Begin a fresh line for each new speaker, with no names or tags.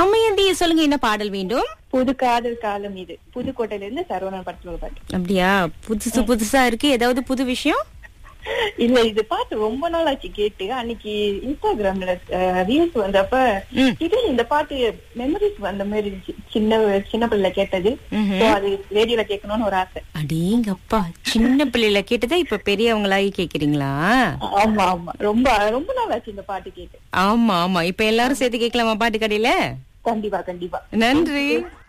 தமயந்தி சொல்லுங்க என்ன பாடல் வேண்டும்
புது காதல் காலம் இது புதுக்கோட்டையில இருந்து சரவணன் படத்துல ஒரு பாட்டு
அப்படியா புதுசு புதுசா இருக்கு ஏதாவது புது விஷயம்
இல்ல இது பாட்டு ரொம்ப நாள் ஆச்சு கேட்டு அன்னைக்கு இன்ஸ்டாகிராம்ல ரீல்ஸ் வந்தப்ப
ம்.
இது இந்த பாட்டு மெமரிஸ் வந்த மாதிரி இருந்துச்சு சின்ன சின்ன பிள்ளை கேட்டது
ம்ஹும்.
So அது ரேடியோல கேட்கணும்னு ஒரு ஆசை
அடேங்கப்பா சின்ன பிள்ளைல கேட்டதை இப்ப பெரியவங்களாகி கேக்குறீங்களா
ஆமா ஆமா ரொம்ப ரொம்ப நாள் ஆச்சு இந்த பாட்டு கேட்டு
ஆமா ஆமா இப்ப எல்லாரும் சேர்த்து கேட்கலாமா பாட்டு கடையில
கண்டிப்பா கண்டிப்பா
நன்றி